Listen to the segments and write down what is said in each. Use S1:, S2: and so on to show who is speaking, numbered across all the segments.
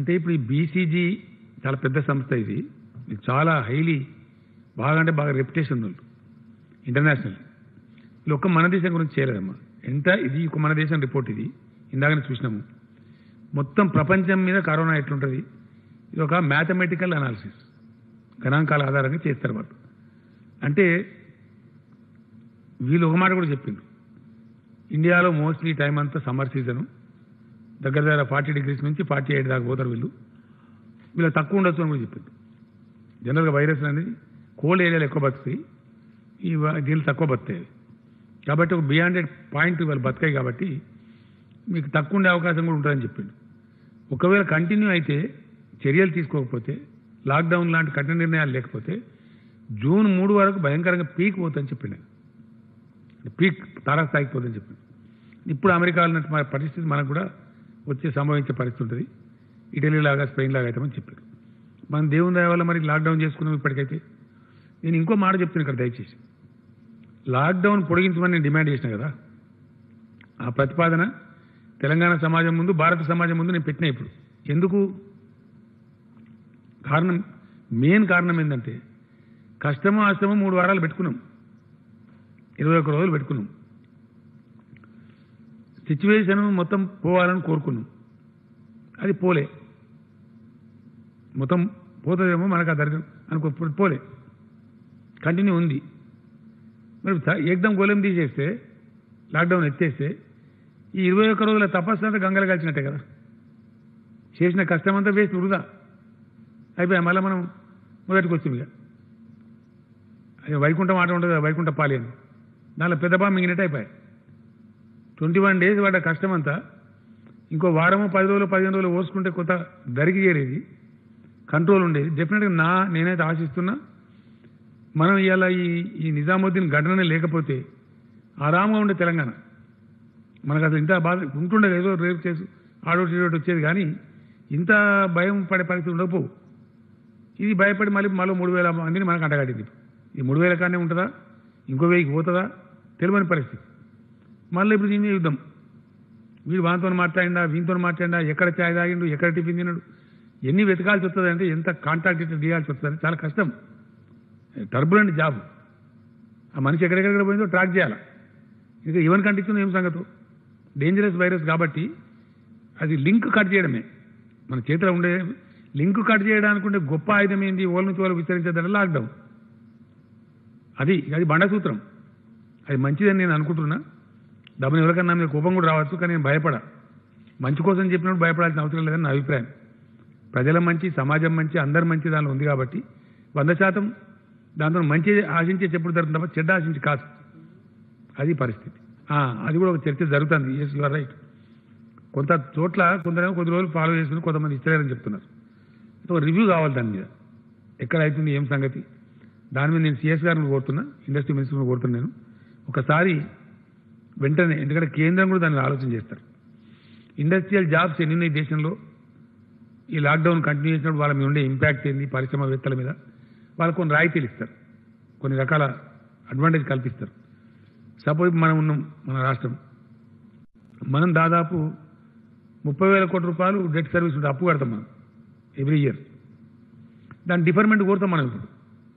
S1: అంటే ఇప్పుడు ఈ బీసీజీ చాలా పెద్ద సంస్థ ఇది ఇది చాలా హైలీ బాగా అంటే బాగా రెప్యుటేషన్ ఉంది ఇంటర్నేషనల్ ఇది ఒక్క మన దేశం గురించి చేయలేదమ్మా ఎంత ఇది ఒక మన దేశం రిపోర్ట్ ఇది ఇందాకనే చూసినాము మొత్తం ప్రపంచం మీద కరోనా ఎట్లుంటుంది ఇది ఒక మ్యాథమెటికల్ అనాలిసిస్ గణాంకాల ఆధారంగా చేస్తారు వాళ్ళు అంటే వీళ్ళు ఒక మాట కూడా చెప్పిండ్రు ఇండియాలో మోస్ట్లీ టైం అంతా సమ్మర్ సీజను దగ్గర దగ్గర ఫార్టీ డిగ్రీస్ నుంచి ఫార్టీ ఎయిట్ దాకా పోతారు వీళ్ళు వీళ్ళు తక్కువ ఉండొచ్చు అని కూడా చెప్పింది జనరల్గా వైరస్ అనేది కోల్డ్ ఏరియాలో ఎక్కువ బతుకుతాయి ఈ వ- దీనిలో తక్కువ బతుకుతాయి కాబట్టి ఒక బియాండ్ పాయింట్ వాళ్ళు బతుకాయి కాబట్టి మీకు తక్కువ ఉండే అవకాశం కూడా ఉంటుందని చెప్పిండు ఒకవేళ కంటిన్యూ అయితే చర్యలు తీసుకోకపోతే లాక్డౌన్ లాంటి కఠిన నిర్ణయాలు లేకపోతే జూన్ మూడు వరకు భయంకరంగా పీక్ పోతుందని చెప్పిండు పీక్ తారాస్థాయికి పోతుందని చెప్పిండు ఇప్పుడు అమెరికాలో ఉన్నట్టు మన పరిస్థితి మనకు కూడా వచ్చే సంభవించే పరిస్థితి ఉంటుంది ఇటలీ లాగా స్పెయిన్ లాగా అవుతామని చెప్పారు మన దేవుని దయ వల్ల మరి లాక్డౌన్ చేసుకున్నాం ఇప్పటికైతే నేను ఇంకో మాట చెప్తున్నాను ఇక్కడ దయచేసి లాక్డౌన్ పొడిగించమని నేను డిమాండ్ చేసిన కదా ఆ ప్రతిపాదన తెలంగాణ సమాజం ముందు భారత సమాజం ముందు నేను పెట్టిన ఇప్పుడు ఎందుకు కారణం మెయిన్ కారణం ఏంటంటే కష్టమో అష్టమో మూడు వారాలు పెట్టుకున్నాం ఇరవై ఒక్క రోజులు పెట్టుకున్నాం సిచ్యువేషన్ మొత్తం పోవాలని కోరుకున్నాం అది పోలే మొత్తం పోతుందేమో మనకు ఆ దరిద్రం అనుకో ఇప్పుడు పోలే కంటిన్యూ ఉంది మరి త- ఏకదం గోళం తీసేస్తే లాక్డౌన్ ఎత్తేస్తే ఈ ఇరవై ఒక్క రోజుల తపస్సు అంతా గంగలు కలిసినట్టే కదా చేసిన కష్టం అంతా వేస్ట్ వృధా అయిపోయా మళ్ళీ మనం మొదటికి వచ్చింది ఇక అది వైకుంఠం ఆట ఉంటుంది కదా, వైకుంఠ పాలి అని దానిలో పెద్ద బాగా మింగినట్టు అయిపోయాయి ట్వంటీ వన్ డేస్ పడ్డ కష్టం అంతా ఇంకో వారము పది రోజులు పదిహేను రోజులు పోసుకుంటే కొత్త దరికి చేరేది కంట్రోల్ ఉండేది డెఫినెట్గా నా నేనైతే ఆశిస్తున్నా మనం ఇవాళ ఈ ఈ నిజాముద్దీన్ ఘటన లేకపోతే ఆరాంగా ఉండే తెలంగాణ మనకు అసలు ఇంత బాధ ఉంటుండే ఏదో రేపు చేసు ఆడోటి ఈడోటి వచ్చేది కానీ ఇంత భయం పడే పరిస్థితి ఉండకపోవు ఇది భయపడి మళ్ళీ మళ్ళీ మూడు వేల మందిని మనకు అంటగట్టింది ఈ మూడు వేల కానే ఉంటుందా ఇంకో వెయ్యికి పోతుందా తెలియని పరిస్థితి మళ్ళీ ఇప్పుడు దీని మీద యుద్ధం వీడు వానితో మాట్లాడిండా వీనితో మాట్లాడిండా ఎక్కడ చాయ్ తాగిండు ఎక్కడ టిఫిన్ తిన్నాడు ఎన్ని వెతకాల్సి వస్తుంది అంటే ఎంత కాంటాక్ట్ ఇట్లా తీయాల్సి వస్తుంది చాలా కష్టం టర్బులెంట్ జాబ్ ఆ మనిషి ఎక్కడెక్కడ పోయిందో ట్రాక్ చేయాలి ఇంకా ఈవెన్ కంటించిందో ఏం సంగతి డేంజరస్ వైరస్ కాబట్టి అది లింక్ కట్ చేయడమే మన చేతిలో ఉండే లింక్ కట్ చేయడానికి ఉండే గొప్ప ఆయుధం ఏంటి ఓళ్ళ నుంచి వాళ్ళు విస్తరించేదంటే లాక్డౌన్ అది అది బండసూత్రం అది మంచిదని నేను అనుకుంటున్నా డబ్బుని ఎవరికన్నా నా మీద కోపం కూడా రావచ్చు కానీ నేను భయపడా మంచి కోసం చెప్పినప్పుడు భయపడాల్సిన అవసరం లేదని నా అభిప్రాయం ప్రజల మంచి సమాజం మంచి అందరి మంచి దానిలో ఉంది కాబట్టి వంద శాతం దాంతో మంచి ఆశించే చెప్పుడు జరుగుతుంది తప్ప చెడ్డ ఆశించి కాదు అది పరిస్థితి ఆ, అది కూడా ఒక చర్చ జరుగుతుంది ఎస్ యు ఆర్ రైట్ కొంత చోట్ల కొందరేమో కొద్ది రోజులు ఫాలో చేస్తున్నారు కొంతమంది ఇస్తలేరని చెప్తున్నారు సో రివ్యూ కావాలి దాని మీద ఎక్కడ అవుతుంది ఏం సంగతి దాని మీద నేను సిఎస్ గారిని కోరుతున్నా ఇండస్ట్రీ మినిస్టర్ని కోరుతున్నా నేను ఒకసారి వెంటనే ఎందుకంటే కేంద్రం కూడా దాన్ని ఆలోచన చేస్తారు ఇండస్ట్రియల్ జాబ్స్ ఎన్ని ఉన్నాయి దేశంలో ఈ లాక్డౌన్ కంటిన్యూ చేసినప్పుడు వాళ్ళ మీద ఉండే ఇంపాక్ట్ ఏంది పరిశ్రమవేత్తల మీద వాళ్ళకు కొన్ని రాయితీలు ఇస్తారు కొన్ని రకాల అడ్వాంటేజ్ కల్పిస్తారు సపోజ్ మనం ఉన్నాం మన రాష్ట్రం మనం దాదాపు ముప్పై వేల కోట్ల రూపాయలు డెట్ సర్వీస్ ఉంటుంది అప్పు కడతాం మనం ఎవ్రీ ఇయర్ దాని డిఫర్మెంట్ కోరుతాం మనం ఇప్పుడు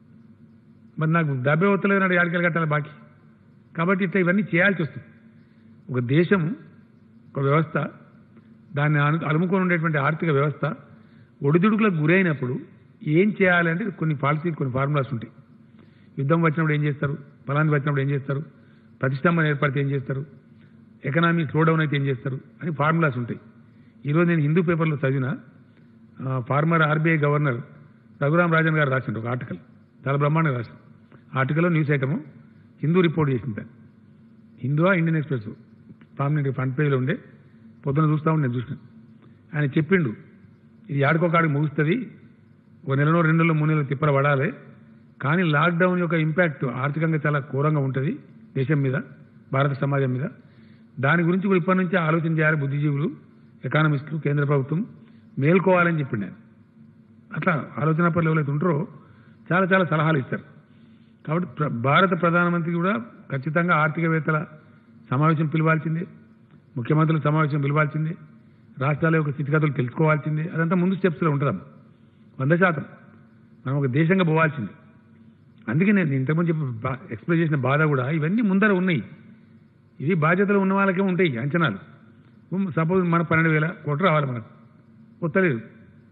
S1: మరి నాకు డబ్బే వస్తలేదు నాడు యాడికలు కట్టాలి బాకీ కాబట్టి ఇట్లా ఇవన్నీ చేయాల్సి వస్తుంది ఒక దేశం ఒక వ్యవస్థ దాన్ని అను అలుముకొని ఉండేటువంటి ఆర్థిక వ్యవస్థ ఒడిదుడుకులకు గురైనప్పుడు ఏం చేయాలంటే కొన్ని పాలసీలు కొన్ని ఫార్ములాస్ ఉంటాయి యుద్ధం వచ్చినప్పుడు ఏం చేస్తారు ఫలాన్ని వచ్చినప్పుడు ఏం చేస్తారు ప్రతిష్టంభన ఏర్పడితే ఏం చేస్తారు ఎకనామీ స్లో డౌన్ అయితే ఏం చేస్తారు అని ఫార్ములాస్ ఉంటాయి ఈరోజు నేను హిందూ పేపర్లో చదివిన ఆ, former RBI governor Raghuram Rajan garu రాసిండు ఒక ఆర్టికల్ చాలా బ్రహ్మాండంగా రాశారు ఆర్టికల్లో న్యూస్ ఐటము హిందూ రిపోర్ట్ చేసింది దాన్ని హిందూవా ఇండియన్ ఎక్స్ప్రెస్ ప్రామినెంట్ ఫ్రంట్ పేజ్లో ఉండే పొద్దున చూస్తా ఉండి నేను చూసిన ఆయన చెప్పిండు ఇది ఆడుకోకాడికి ముగుస్తుంది ఒక నెలలో రెండు నెలలో మూడు నెలలు తిప్పల పడాలి కానీ లాక్డౌన్ యొక్క ఇంపాక్ట్ ఆర్థికంగా చాలా ఘోరంగా ఉంటుంది దేశం మీద భారత సమాజం మీద దాని గురించి కూడా ఇప్పటి నుంచి ఆలోచన చేయాలి బుద్ధిజీవులు ఎకానమిస్టులు కేంద్ర ప్రభుత్వం మేల్కోవాలని చెప్పిండు ఆయన అట్లా ఆలోచన పనులు ఎవరైతే ఉంటారో చాలా చాలా సలహాలు ఇస్తారు కాబట్టి ప్ర- భారత ప్రధానమంత్రి కూడా ఖచ్చితంగా ఆర్థికవేత్తల సమావేశం పిలవాల్సిందే ముఖ్యమంత్రుల సమావేశం పిలవాల్సిందే రాష్ట్రాల యొక్క స్థితిగతులు తెలుసుకోవాల్సిందే అదంతా ముందు స్టెప్స్లో ఉంటుందమ్మా వంద శాతం మనం ఒక దేశంగా పోవాల్సింది అందుకే నేను ఇంతకుముందు చెప్పి బా- ఎక్స్ప్లెయిన్ చేసిన బాధ కూడా ఇవన్నీ ముందర ఉన్నాయి ఇవి బాధ్యతలు ఉన్న వాళ్ళకే ఉంటాయి అంచనాలు సపోజ్ మన పన్నెండు వేల కోట్లు రావాలి మనకు కొత్తలేదు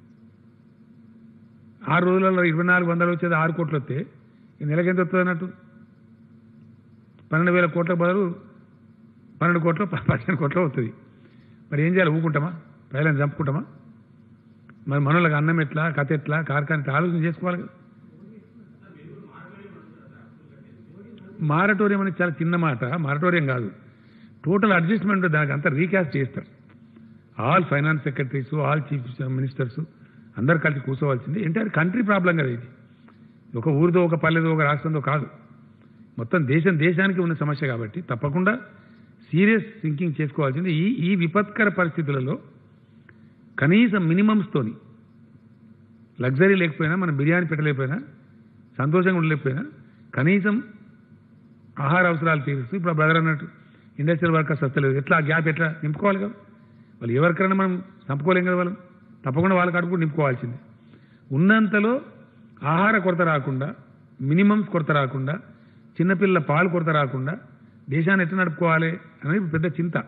S1: ఆరు రోజులలో ఇరవై నాలుగు వందలు వచ్చేది ఆరు కోట్లు వస్తే ఈ నెలకి ఎంత వస్తుంది అన్నట్టు పన్నెండు వేల కోట్ల బదులు పన్నెండు కోట్లు ప- పదిహేను కోట్లు అవుతుంది మరి ఏం చేయాలి ఊకుంటామా ప్రజలను చంపుకుంటామా మరి మనోళ్ళకి అన్నం ఎట్లా కథ ఎట్లా కార్ఖాన ఎట్లా ఆలోచన చేసుకోవాలి కదా మారటోరియం అనేది చాలా చిన్న మాట మారటోరియం కాదు టోటల్ అడ్జస్ట్మెంట్ దానికి అంతా రీకాస్ట్ చేస్తారు all finance secretaries all chief ministers అందరు కలిసి కూర్చోవాల్సింది ఎంటైర్ కంట్రీ ప్రాబ్లం కదా ఇది ఒక ఊరిదో ఒక పల్లెదో ఒక రాష్ట్రంతో కాదు మొత్తం దేశం దేశానికి ఉన్న సమస్య కాబట్టి తప్పకుండా సీరియస్ థింకింగ్ చేసుకోవాల్సింది ఈ ఈ విపత్కర పరిస్థితులలో కనీసం మినిమమ్స్తోని లగ్జరీ లేకపోయినా మనం బిర్యానీ పెట్టలేకపోయినా సంతోషంగా ఉండలేకపోయినా కనీసం ఆహార అవసరాలు తీరుస్తూ ఇప్పుడు ఆ బ్రదర్ అన్నట్టు ఇండస్ట్రియల్ వర్కర్స్ వస్తలేదు ఎట్లా ఆ గ్యాప్ ఎట్లా నింపుకోవాలి కదా వాళ్ళు ఎవరికైనా మనం చంపుకోలేం కదా వాళ్ళు తప్పకుండా వాళ్ళ కాడు కూడా నింపుకోవాల్సిందే ఉన్నంతలో ఆహార కొరత రాకుండా మినిమమ్స్ కొరత రాకుండా చిన్నపిల్లల పాలు కొరత రాకుండా దేశాన్ని ఎట్లా నడుపుకోవాలి అనేది పెద్ద చింత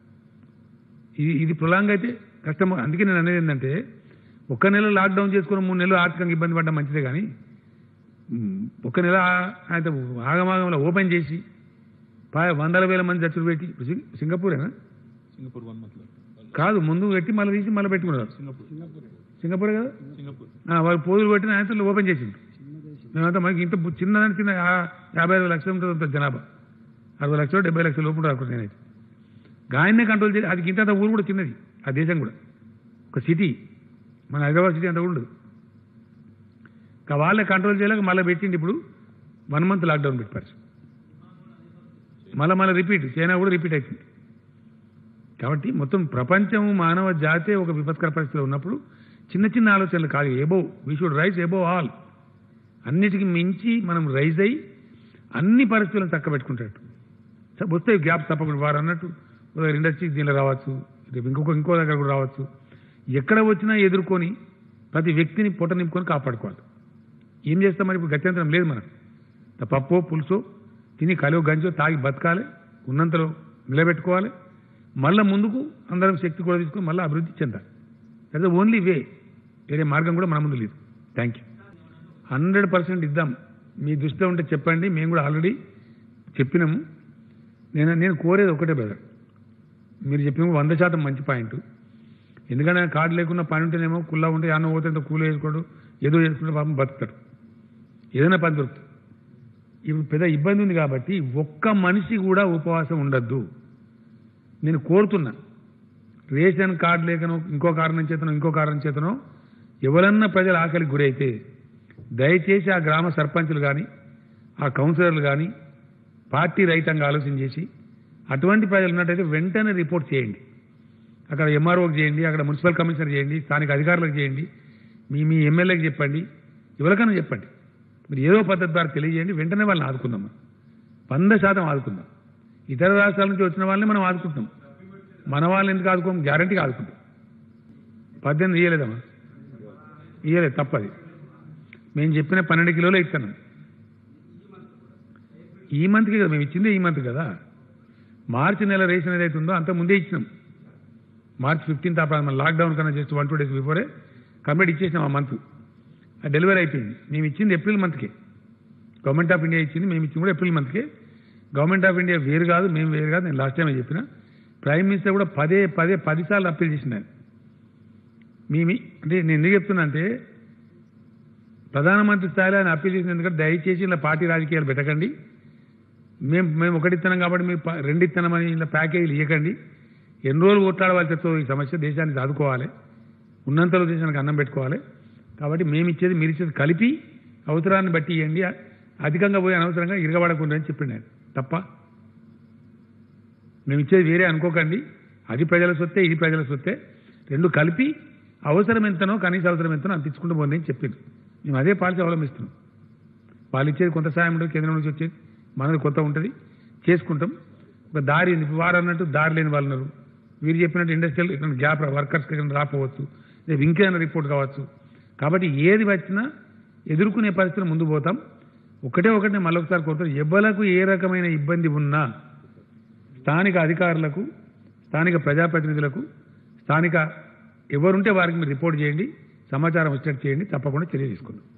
S1: ఇది ఇది ప్రొలాంగ్ అయితే కష్టం అందుకే నేను అనేది ఏంటంటే ఒక్క నెల లాక్డౌన్ చేసుకుని మూడు నెలలు ఆర్థికంగా ఇబ్బంది పడ్డం మంచిదే కానీ ఉమ్, ఒక్క నెల ఆ- ఆయన ఆగమాగంలో ఓపెన్ చేసి పా- వందల వేల మంది చచ్చులు పెట్టి ఇప్పుడు సింగ- సింగపూరేనా
S2: సింగపూర్ వన్ మంత్
S1: కాదు ముందు పెట్టి మళ్ళీ తీసి మళ్ళీ పెట్టుకున్నారు
S2: సింగపూర్
S1: సింగపూర్ కదా
S2: సింగపూర్
S1: ఆ, వాళ్ళు పోదులు పెట్టిన ఆయన ఓపెన్ చేసింది మేమంతా మనకి ఇంత బు- చిన్నదాని చిన్న ఆ- యాభై ఐదు లక్షలు ఉంటుంది అంత జనాభా అరవై లక్షలు డెబ్బై లక్షల లోపు రాకుండా నేనైతే గాయన్నే కంట్రోల్ చేసి అది ఇంత ఊరు కూడా చిన్నది ఆ దేశం కూడా ఒక సిటీ మన హైదరాబాద్ సిటీ అంత కూడా ఉండదు ఇంకా వాళ్ళే కంట్రోల్ చేయలేక మళ్ళీ పెట్టింది ఇప్పుడు వన్ మంత్ లాక్డౌన్ పెట్టి పరిస్థితి మళ్ళీ మళ్ళీ రిపీట్ చైనా కూడా రిపీట్ అవుతుంది కాబట్టి మొత్తం ప్రపంచం మానవ జాతే ఒక విపత్కర పరిస్థితిలో ఉన్నప్పుడు చిన్న చిన్న ఆలోచనలు కాదు above we should rise above all అన్నిటికీ మించి మనం రైజ్ అయ్యి అన్ని పరిస్థితులను చక్కబెట్టుకుంటాడు స- వస్తాయి గ్యాప్ తప్పకుండా వారు అన్నట్టు ఒక ఇండస్ట్రీ దీనిలో రావచ్చు రేపు ఇంకొక ఇంకో దగ్గర కూడా రావచ్చు ఎక్కడ వచ్చినా ఎదుర్కొని ప్రతి వ్యక్తిని పొట్ట నింపుకొని కాపాడుకోవాలి ఏం చేస్తాం మరి ఇప్పుడు గత్యంతరం లేదు మనకు త- పప్పో పులుసో తిని కలియో గంజో తాగి బతకాలి ఉన్నంతలో నిలబెట్టుకోవాలి మళ్ళీ ముందుకు అందరం శక్తి కూడా తీసుకొని మళ్ళీ అభివృద్ధి చెందాలి దట్ ఓన్లీ వే వేరే మార్గం కూడా మన ముందు లేదు థ్యాంక్ యూ హండ్రెడ్ పర్సెంట్ ఇద్దాం మీ దృష్టిలో ఉంటే చెప్పండి మేము కూడా ఆల్రెడీ చెప్పినాము నేను నేను కోరేది ఒకటే బ్రదర్ మీరు చెప్పిన వంద శాతం మంచి పాయింట్ ఎందుకంటే ఆయన కార్డు లేకుండా పని ఉంటేనేమో కుల్లా ఉంటే అన్న పోతే ఇంత కూల వేసుకోడు ఏదో చేసుకుంటే పాపం బతుకుతాడు ఏదైనా పని దొరుకుతుంది ఇప్పుడు పెద్ద ఇబ్బంది ఉంది కాబట్టి ఒక్క మనిషి కూడా ఉపవాసం ఉండద్దు నేను కోరుతున్నా రేషన్ కార్డు లేకనో ఇంకో కారణం చేతనో ఇంకో కారణం చేతనో ఎవరన్నా ప్రజలు ఆకలికి గురైతే దయచేసి ఆ గ్రామ సర్పంచులు కానీ ఆ కౌన్సిలర్లు కానీ పార్టీ రహితంగా ఆలోచన చేసి అటువంటి ప్రజలు ఉన్నట్టయితే వెంటనే రిపోర్ట్ చేయండి అక్కడ ఎంఆర్ఓకి చేయండి అక్కడ మున్సిపల్ కమిషనర్ చేయండి స్థానిక అధికారులకు చేయండి మీ మీ ఎమ్మెల్యేకి చెప్పండి ఎవరికైనా చెప్పండి మీరు ఏదో పద్ధతి ద్వారా తెలియజేయండి వెంటనే వాళ్ళని ఆదుకుందాం మనం. వంద శాతం ఆదుకుందాం ఇతర రాష్ట్రాల నుంచి వచ్చిన వాళ్ళని మనం ఆదుకుంటాం మన వాళ్ళని ఎందుకు ఆదుకోం గ్యారంటీగా ఆదుకుంటాం పద్దెనిమిది ఇయ్యలేదమ్మా ఇయ్యలేదు తప్పది మేము చెప్పిన పన్నెండు కిలోలు ఇస్తున్నాం ఈ మంత్కి కదా మేము ఇచ్చిందే ఈ మంత్ కదా మార్చి నెల రేషన్ ఏదైతే ఉందో అంత ముందే ఇచ్చినాం మార్చ్ ఫిఫ్టీన్త్ అప్పుడు మన లాక్డౌన్ కన్నా జస్ట్ వన్ టూ డేస్ బిఫోరే కంప్లీట్ ఇచ్చేసినాం ఆ మంత్ ఆ డెలివరీ అయిపోయింది మేము ఇచ్చింది ఏప్రిల్ మంత్కే గవర్నమెంట్ ఆఫ్ ఇండియా ఇచ్చింది మేము ఇచ్చింది కూడా ఏప్రిల్ మంత్కే గవర్నమెంట్ ఆఫ్ ఇండియా వేరు కాదు మేము వేరు కాదు నేను లాస్ట్ టైం చెప్పిన ప్రైమ్ మినిస్టర్ కూడా పదే పదే పదిసార్లు అప్పీల్ చేసినాను మీ మీ- అంటే నేను ఎందుకు చెప్తున్నా అంటే ప్రధానమంత్రి స్థాయిలో ఆయన అప్పీల్ చేసిన ఎందుకంటే దయచేసి ఇలా పార్టీ రాజకీయాలు పెట్టకండి మేము మేము ఒకటి ఇస్తున్నాం కాబట్టి మీరు ప- రెండు ఇస్తున్నామని ఇలా ప్యాకేజీలు ఇవ్వకండి ఎన్ని రోజులు కొట్లాడవలసి వస్తుందో ఈ సమస్య దేశాన్ని చదువుకోవాలి ఉన్నంతలో దేశానికి అన్నం పెట్టుకోవాలి కాబట్టి మేము ఇచ్చేది మీరు ఇచ్చేది కలిపి అవసరాన్ని బట్టి ఇవ్వండి అధికంగా పోయి అనవసరంగా ఇరగబడకుండా అని చెప్పిండు ఆయన తప్ప మేము ఇచ్చేది వేరే అనుకోకండి అది ప్రజల సొత్తే ఇది ప్రజల సొత్తే రెండు కలిపి అవసరం ఎంతనో కనీస అవసరం ఎంతనో అంత ఇచ్చుకుంటూ పోండి అని చెప్పింది మేము అదే పాలసీ అవలంబిస్తున్నాం వాళ్ళు ఇచ్చేది కొంత సాయం ఉంటుంది కేంద్రం నుంచి వచ్చేది మనది కొత్త ఉంటుంది చేసుకుంటాం ఒక దారి ఉంది ఇప్పుడు వారు అన్నట్టు దారి లేని వాళ్ళు ఉన్నారు వీరు చెప్పినట్టు ఇండస్ట్రియల్ ఇక్కడ గ్యాప్ వర్కర్స్ ఇక్కడ రాకపోవచ్చు లేదా ఇంకేమైనా రిపోర్ట్ కావచ్చు కాబట్టి ఏది వచ్చినా ఎదుర్కొనే పరిస్థితులు ముందు పోతాం ఒకటే ఒకటి నేను మళ్ళొకసారి కోరుతాను ఎవ్వలకు ఏ రకమైన ఇబ్బంది ఉన్నా స్థానిక అధికారులకు స్థానిక ప్రజాప్రతినిధులకు స్థానిక ఎవరుంటే వారికి మీరు రిపోర్ట్ చేయండి సమాచారం వచ్చేట్టు చేయండి తప్పకుండా చర్య తీసుకుందాం